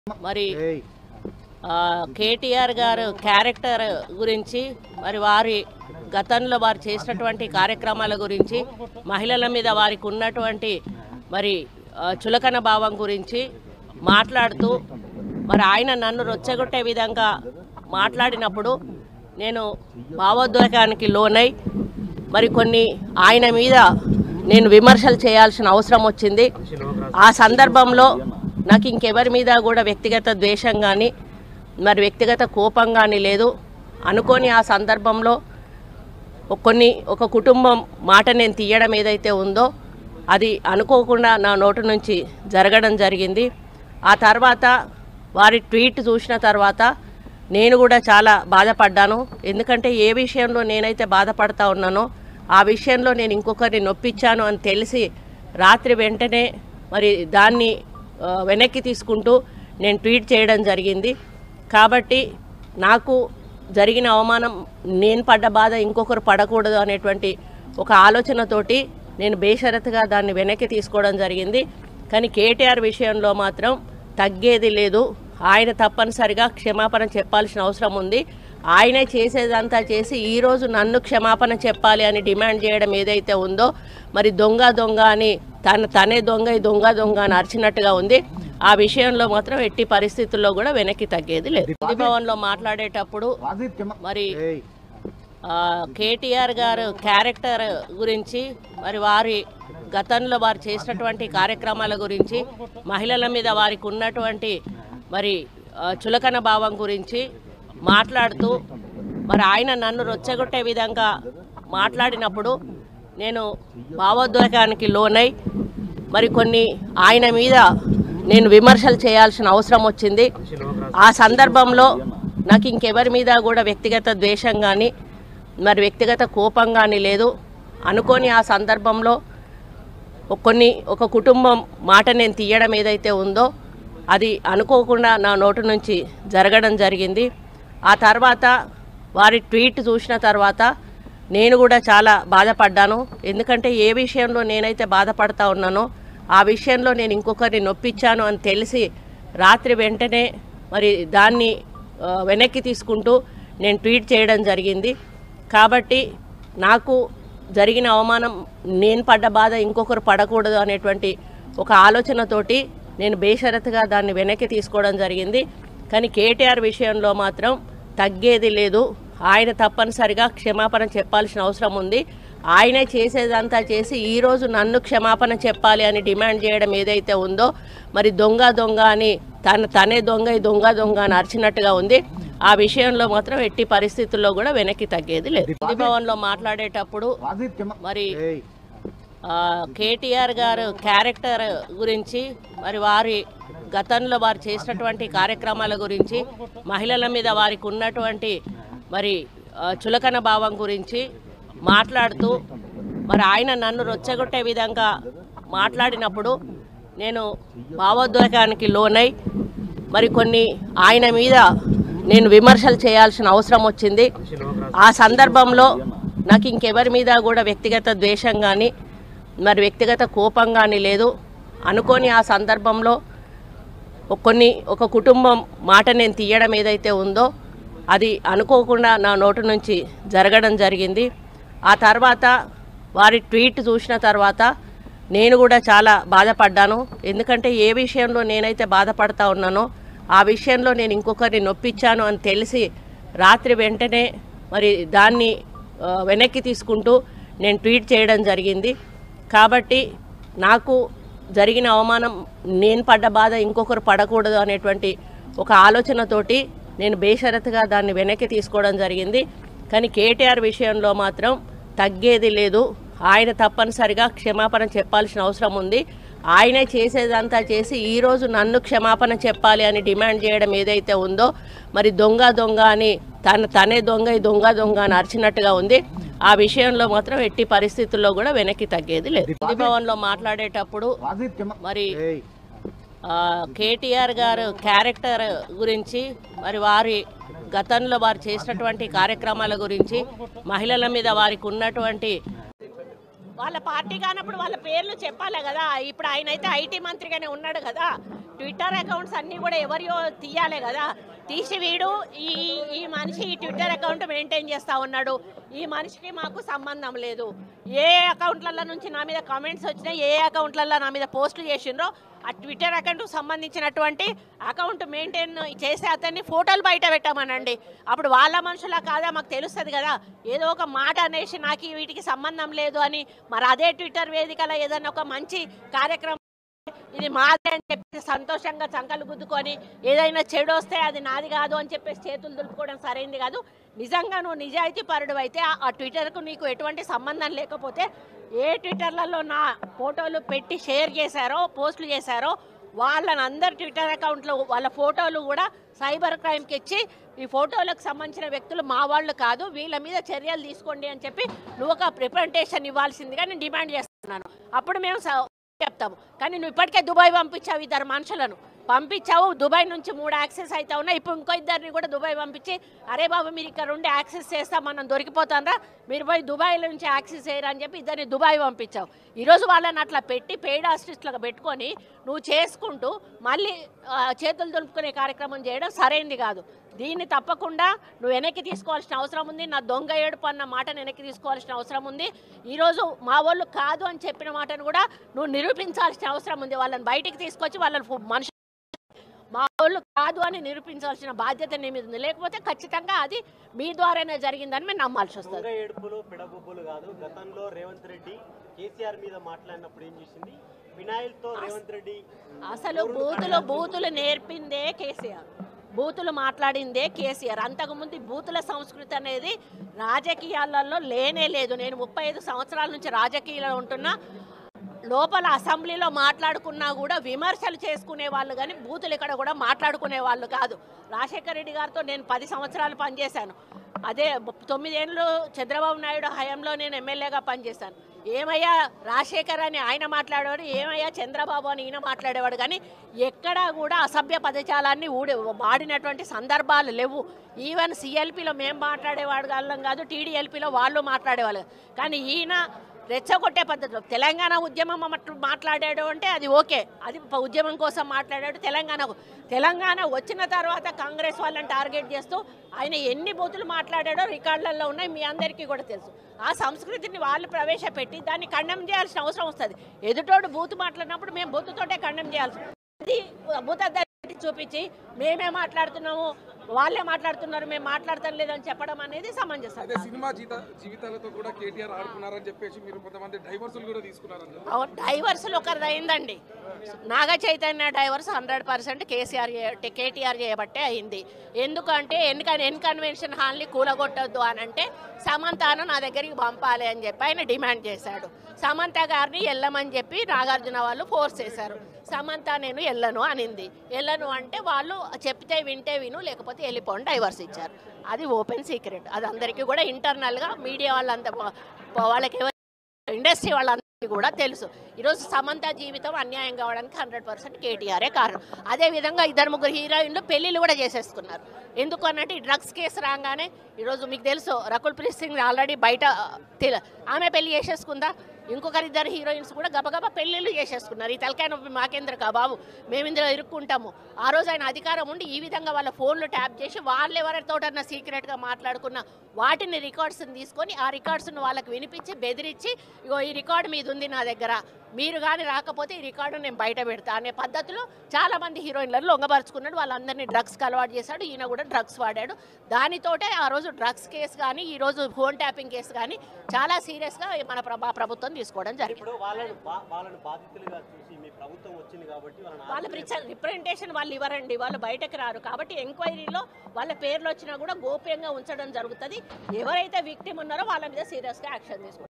మరి ఆ, కేటీఆర్ గారు క్యారెక్టర్ గురించి మరి వారి గతంలో వారు చేసినటువంటి కార్యక్రమాల గురించి మహిళల మీద వారికి ఉన్నటువంటి మరి ఆ, చులకన భావం గురించి మాట్లాడుతూ మరి ఆయన నన్ను రొచ్చగొట్టే విధంగా మాట్లాడినప్పుడు నేను భావోద్వేగానికి లోనై మరి కొన్ని ఆయన మీద నేను విమర్శలు చేయాల్సిన అవసరం వచ్చింది ఆ సందర్భంలో నాకు ఇంకెవరి మీద కూడా వ్యక్తిగత ద్వేషం కానీ మరి వ్యక్తిగత కోపం కానీ లేదు అనుకోని ఆ సందర్భంలో ఒక కొన్ని ఒక కుటుంబం మాట నేను తీయడం ఏదైతే ఉందో అది అనుకోకుండా నా నోటి నుంచి జరగడం జరిగింది ఆ తర్వాత వారి ట్వీట్ చూసిన తర్వాత నేను కూడా చాలా బాధపడ్డాను ఎందుకంటే ఏ విషయంలో నేనైతే బాధపడతా ఉన్నానో ఆ విషయంలో నేను ఇంకొకరిని నొప్పించాను అని తెలిసి రాత్రి వెంటనే మరి దాన్ని ఆ, వెనక్కి తీసుకుంటూ నేను ట్వీట్ చేయడం జరిగింది కాబట్టి నాకు జరిగిన అవమానం నేను పడ్డ బాధ ఇంకొకరు పడకూడదు అనేటువంటి ఒక ఆలోచనతోటి నేను బేషరతుగా దాన్ని వెనక్కి తీసుకోవడం జరిగింది కానీ కేటీఆర్ విషయంలో మాత్రం తగ్గేది లేదు ఆయన తప్పనిసరిగా క్షమాపణ చెప్పాల్సిన అవసరం ఉంది ఆయనే చేసేదంతా చేసి ఈరోజు నన్ను క్షమాపణ చెప్పాలి అని డిమాండ్ చేయడం ఏదైతే ఉందో మరి దొంగ దొంగ అని తన తనే దొంగ ఈ దొంగ దొంగ అని అరిచినట్టుగా ఉంది ఆ విషయంలో మాత్రం ఎట్టి పరిస్థితుల్లో కూడా వెనక్కి తగ్గేది లేదు గాంధీ భవన్లో మాట్లాడేటప్పుడు మరి ఆ, కేటీఆర్ గారు క్యారెక్టర్ గురించి మరి వారి గతంలో వారు చేసినటువంటి కార్యక్రమాల గురించి మహిళల మీద వారికి ఉన్నటువంటి మరి ఆ, చులకన భావం గురించి మాట్లాడుతూ మరి ఆయన నన్ను రొచ్చగొట్టే విధంగా మాట్లాడినప్పుడు నేను భావోద్వేగానికి లోనై మరి కొన్ని ఆయన మీద నేను విమర్శలు చేయాల్సిన అవసరం వచ్చింది ఆ సందర్భంలో నాకు ఇంకెవరి మీద కూడా వ్యక్తిగత ద్వేషం కానీ మరి వ్యక్తిగత కోపం కానీ లేదు అనుకోని ఆ సందర్భంలో ఒక కొన్ని ఒక కుటుంబం మాట నేను తీయడం ఏదైతే ఉందో అది అనుకోకుండా నా నోటి నుంచి జరగడం జరిగింది ఆ తర్వాత వారి ట్వీట్ చూసిన తర్వాత నేను కూడా చాలా బాధపడ్డాను ఎందుకంటే ఏ విషయంలో నేనైతే బాధపడతా ఉన్నానో ఆ విషయంలో నేను ఇంకొకరిని నొప్పించాను అని తెలిసి రాత్రి వెంటనే మరి దాన్ని ఆ, వెనక్కి తీసుకుంటూ నేను ట్వీట్ చేయడం జరిగింది కాబట్టి నాకు జరిగిన అవమానం నేను పడ్డ బాధ ఇంకొకరు పడకూడదు అనేటువంటి ఒక ఆలోచనతోటి నేను బేషరతుగా దాన్ని వెనక్కి తీసుకోవడం జరిగింది కానీ కేటీఆర్ విషయంలో మాత్రం తగ్గేది లేదు ఆయన తప్పనిసరిగా క్షమాపణ చెప్పాల్సిన అవసరం ఉంది ఆయనే చేసేదంతా చేసి ఈరోజు నన్ను క్షమాపణ చెప్పాలి అని డిమాండ్ చేయడం ఏదైతే ఉందో మరి దొంగ దొంగ అని తన తనే దొంగ ఈ దొంగ దొంగ అని అరిచినట్టుగా ఉంది ఆ విషయంలో మాత్రం ఎట్టి పరిస్థితుల్లో కూడా వెనక్కి తగ్గేది లేదు గాంధీ భవన్లో మాట్లాడేటప్పుడు మరి ఆ, కేటీఆర్ గారు క్యారెక్టర్ గురించి మరి వారి గతంలో వారు చేసినటువంటి కార్యక్రమాల గురించి మహిళల మీద వారికి ఉన్నటువంటి మరి ఆ, చులకన భావం గురించి మాట్లాడుతూ మరి ఆయన నన్ను రొచ్చగొట్టే విధంగా మాట్లాడినప్పుడు నేను భావోద్వేగానికి లోనై మరి కొన్ని ఆయన మీద నేను విమర్శలు చేయాల్సిన అవసరం వచ్చింది ఆ సందర్భంలో నాకు ఇంకెవరి మీద కూడా వ్యక్తిగత ద్వేషం కానీ మరి వ్యక్తిగత కోపం కానీ లేదు అనుకోని ఆ సందర్భంలో ఒక కొన్ని ఒక కుటుంబం మాట నేను తీయడం ఏదైతే ఉందో అది అనుకోకుండా నా నోటి నుంచి జరగడం జరిగింది ఆ తర్వాత వారి ట్వీట్ చూసిన తర్వాత నేను కూడా చాలా బాధపడ్డాను ఎందుకంటే ఏ విషయంలో నేనైతే బాధపడతా ఉన్నానో ఆ విషయంలో నేను ఇంకొకరిని నొప్పించాను అని తెలిసి రాత్రి వెంటనే మరి దాన్ని ఆ, వెనక్కి తీసుకుంటూ నేను ట్వీట్ చేయడం జరిగింది కాబట్టి నాకు జరిగిన అవమానం నేను పడ్డ బాధ ఇంకొకరు పడకూడదు అనేటువంటి ఒక ఆలోచనతోటి నేను బేషరతుగా దాన్ని వెనక్కి తీసుకోవడం జరిగింది కానీ కేటీఆర్ విషయంలో మాత్రం తగ్గేది లేదు ఆయన తప్పనిసరిగా క్షమాపణ చెప్పాల్సిన అవసరం ఉంది ఆయనే చేసేదంతా చేసి ఈరోజు నన్ను క్షమాపణ చెప్పాలి అని డిమాండ్ చేయడం ఏదైతే ఉందో మరి దొంగ దొంగ అని తన తనే దొంగ ఈ దొంగ దొంగ అని అరిచినట్టుగా ఉంది ఆ విషయంలో మాత్రం ఎట్టి పరిస్థితుల్లో కూడా వెనక్కి తగ్గేది లేదు గాంధీ భవన్లో మాట్లాడేటప్పుడు మరి ఆ, కేటీఆర్ గారు క్యారెక్టర్ గురించి మరి వారి గతంలో వారు చేసినటువంటి కార్యక్రమాల గురించి మహిళల మీద వారికి ఉన్నటువంటి వాళ్ళ పార్టీ కానప్పుడు వాళ్ళ పేర్లు చెప్పాలి కదా ఇప్పుడు ఆయన అయితే ఐటీ మంత్రిగానే ఉన్నాడు కదా ట్విట్టర్ అకౌంట్స్ అన్నీ కూడా ఎవరియో తీయాలి కదా తీసి వీడు ఈ ఈ మనిషి ఈ ట్విట్టర్ అకౌంట్ మెయింటైన్ చేస్తూ ఉన్నాడు ఈ మనిషికి మాకు సంబంధం లేదు ఏ అకౌంట్లలో నుంచి నా మీద కామెంట్స్ వచ్చినాయి ఏ అకౌంట్లలో నా మీద పోస్టులు చేసిండ్రో ఆ ట్విట్టర్ అకౌంట్కి సంబంధించినటువంటి అకౌంట్ మెయింటైన్ చేసే అతన్ని ఫోటోలు బయట పెట్టామనండి అప్పుడు వాళ్ళ మనుషులా కాదా మాకు తెలుస్తుంది కదా ఏదో ఒక మాట అనేసి నాకు ఈ వీటికి సంబంధం లేదు అని మరి అదే ట్విట్టర్ వేదికలో ఏదైనా ఒక మంచి కార్యక్రమం ఇది మాదే అని చెప్పి సంతోషంగా చంకలు గుద్దుకొని ఏదైనా చెడు వస్తే అది నాది కాదు అని చెప్పేసి చేతులు దులుపుకోవడం సరైంది కాదు నిజంగా నువ్వు నిజాయితీ పరుడు అయితే ఆ- ఆ ట్విట్టర్కు నీకు ఎటువంటి సంబంధం లేకపోతే ఏ ట్విట్టర్లలో నా ఫోటోలు పెట్టి షేర్ చేశారో పోస్టులు చేశారో వాళ్ళని అందరు ట్విట్టర్ అకౌంట్లో వాళ్ళ ఫోటోలు కూడా సైబర్ క్రైమ్కి ఇచ్చి ఈ ఫోటోలకు సంబంధించిన వ్యక్తులు మా వాళ్ళు కాదు వీళ్ళ మీద చర్యలు తీసుకోండి అని చెప్పి నువ్వు ఒక రిప్రజెంటేషన్ ఇవ్వాల్సిందిగా నేను డిమాండ్ చేస్తున్నాను అప్పుడు మేము స- చెప్తాము కానీ నువ్వు ఇప్పటికే దుబాయ్ పంపించావు ఇద్దరు మనుషులను పంపించావు దుబాయ్ నుంచి మూడు యాక్సెస్ అయితే ఉన్నాయి ఇప్పుడు ఇంకో ఇద్దరిని కూడా దుబాయ్ పంపించి అరే బాబు మీరు ఇక్కడ ఉండి యాక్సెస్ చేస్తా మనం దొరికిపోతాంరా మీరు పోయి దుబాయ్ నుంచి యాక్సెస్ చేయరు అని చెప్పి ఇద్దరిని దుబాయ్ పంపించావు ఈరోజు వాళ్ళని అట్లా పెట్టి పెయిడ్ ఆర్టిస్టులుగా పెట్టుకొని నువ్వు చేసుకుంటూ మళ్ళీ ఆ, చేతులు దులుపుకునే కార్యక్రమం చేయడం సరైంది కాదు దీన్ని తప్పకుండా నువ్వు వెనక్కి తీసుకోవాల్సిన అవసరం ఉంది నా దొంగ ఏడుపు అన్న మాటను వెనక్కి తీసుకోవాల్సిన అవసరం ఉంది ఈరోజు మా వాళ్ళు కాదు అని చెప్పిన మాటను కూడా నువ్వు నిరూపించాల్సిన అవసరం ఉంది వాళ్ళని బయటికి తీసుకొచ్చి వాళ్ళని ఫు- మనుషు మా వాళ్ళు కాదు అని నిరూపించాల్సిన బాధ్యత నీ మీద ఉంది లేకపోతే ఖచ్చితంగా అది మీ ద్వారానే జరిగిందని మేము నమ్మాల్సి వస్తుంది దొంగ ఏడుపులు పిడబుబ్బులు కాదు గతంలో రేవంత్ రెడ్డి కేసీఆర్ మీద మాట్లాడినప్పుడు ఏం చేసింది వినాయల్తో రేవంత్ రెడ్డి అసలు బూతులు బూతులు నేర్పిందే కేసీఆర్ బూతులు మాట్లాడిందే కేసీఆర్ అంతకుముందు ఈ బూతుల సంస్కృతి అనేది రాజకీయాలలో లేనే లేదు నేను ముప్పై ఐదు సంవత్సరాల నుంచి రాజకీయాల్లో ఉంటున్నా లోపల అసెంబ్లీలో మాట్లాడుకున్నా కూడా విమర్శలు చేసుకునే వాళ్ళు కానీ బూతులు ఇక్కడ కూడా మాట్లాడుకునే వాళ్ళు కాదు రాజశేఖర రెడ్డి గారితో నేను పది సంవత్సరాలు పనిచేశాను అదే తొమ్మిదేళ్ళు చంద్రబాబు నాయుడు హయాంలో నేను ఎమ్మెల్యేగా పనిచేశాను ఏమయ్యా రాజశేఖర్ అని ఆయన మాట్లాడేవాడు ఏమయ్యా చంద్రబాబు అని ఈయన మాట్లాడేవాడు కానీ ఎక్కడా కూడా అసభ్య పదజాలాన్ని ఊడి వాడినటువంటి సందర్భాలు లేవు ఈవెన్ సిఎల్పిలో మేము మాట్లాడేవాడు వాళ్ళం కాదు టీడీఎల్పీలో వాళ్ళు మాట్లాడేవాళ్ళు కానీ ఈయన రెచ్చగొట్టే పద్ధతిలో తెలంగాణ ఉద్యమం అట్లా మాట్లాడాడు అంటే అది ఓకే అది ప- ఉద్యమం కోసం మాట్లాడాడు తెలంగాణకు తెలంగాణ వచ్చిన తర్వాత కాంగ్రెస్ వాళ్ళని టార్గెట్ చేస్తూ ఆయన ఎన్ని బూతులు మాట్లాడాడో రికార్డులలో ఉన్నాయి మీ అందరికీ కూడా తెలుసు ఆ సంస్కృతిని వాళ్ళు ప్రవేశపెట్టి దాన్ని ఖండం చేయాల్సిన అవసరం వస్తుంది ఎదుటోడు బూతు మాట్లాడినప్పుడు మేము బూతుతోటే ఖండం చేయాల్సి అది భూతద్దాన్ని చూపించి మేమే మాట్లాడుతున్నాము వాళ్ళే మాట్లాడుతున్నారు మేము మాట్లాడతాం లేదని చెప్పడం అనేది సమంజసం అదే సినిమా జీత జీవితాలతో కూడా కేటీఆర్ ఆడుకున్నారని చెప్పేసి మీరు కొంతమంది డైవర్సులు కూడా తీసుకున్నారని చెప్పి. అవును డైవర్సులు ఒకరిది అయిందండి Naga Chaitanya divorce hundred percent KCR చే- కేటీఆర్ చేయబట్టే అయింది ఎందుకంటే ఎన్నిక ఎన్కన్వెన్షన్ హాల్ని కూలగొట్టొద్దు అని అంటే సమంతను నా దగ్గరికి పంపాలి అని చెప్పి ఆయన డిమాండ్ చేశాడు సమంత గారిని వెళ్ళమని చెప్పి నాగార్జున వాళ్ళు ఫోర్స్ చేశారు సమంత నేను వెళ్ళను అనింది వెళ్ళను అంటే వాళ్ళు చెప్తే వింటే విను లేకపోతే వెళ్ళిపోండి డైవర్స్ ఇచ్చారు అది ఓపెన్ సీక్రెట్ అది అందరికీ కూడా ఇంటర్నల్గా మీడియా వాళ్ళంతా వాళ్ళకి ఎవరు ఇండస్ట్రీ వాళ్ళందరికీ కూడా తెలుసు ఈరోజు సమంత జీవితం అన్యాయం కావడానికి హండ్రెడ్ పర్సెంట్ కేటీఆరే కారణం అదేవిధంగా ఇద్దరు ముగ్గురు హీరోయిన్లు పెళ్ళిళ్ళు కూడా చేసేసుకున్నారు ఎందుకు అన్నట్టు ఈ డ్రగ్స్ కేసు రాగానే ఈరోజు మీకు తెలుసు రకుల్ ప్రీత్ సింగ్ ఆల్రెడీ బయట తెల- ఆమె పెళ్లి చేసేసుకుందా ఇంకొకరు ఇద్దరు హీరోయిన్స్ కూడా గబగబా పెళ్ళిళ్ళు చేసేసుకున్నారు ఈ తలకాయ నొప్పి మాకేంద్ర కా బాబు మేము ఇందులో ఇరుక్కుంటాము ఆ రోజు ఆయన అధికారం ఉండి ఈ విధంగా వాళ్ళ ఫోన్లు ట్యాప్ చేసి వాళ్ళు ఎవరితోటన్నా సీక్రెట్గా మాట్లాడుకున్న వాటిని రికార్డ్స్ని తీసుకొని ఆ రికార్డ్స్ను వాళ్ళకి వినిపించి బెదిరించి ఇగో ఈ రికార్డు మీద ఉంది నా దగ్గర మీరు కానీ రాకపోతే ఈ రికార్డు నేను బయట పెడతా అనే పద్ధతిలో చాలా మంది హీరోయిన్లను లొంగపరుచుకున్నాడు వాళ్ళందరినీ డ్రగ్స్కి అలవాటు చేశాడు ఈయన కూడా డ్రగ్స్ వాడాడు దానితోటే ఆ రోజు డ్రగ్స్ కేసు కానీ ఈ రోజు ఫోన్ ట్యాపింగ్ కేసు కానీ చాలా సీరియస్గా మన ప్రభా ప్రభుత్వం తీసుకోవడం జరిగింది ఇప్పుడు వాళ్ళని బా- వాళ్ళని బాధితులుగా చూసి మీ ప్రభుత్వం వచ్చింది కాబట్టి వాళ్ళని వాళ్ళ ఆదుకునే- రిప్రజెంటేషన్ వాళ్ళు ఇవ్వరండి వాళ్ళు బయటకు రారు కాబట్టి ఎంక్వైరీలో వాళ్ళ పేర్లు వచ్చినా కూడా గోప్యంగా ఉంచడం జరుగుతుంది ఎవరైతే విక్టిమ్ ఉన్నారో వాళ్ళ మీద సీరియస్గా యాక్షన్ తీసుకుంటారు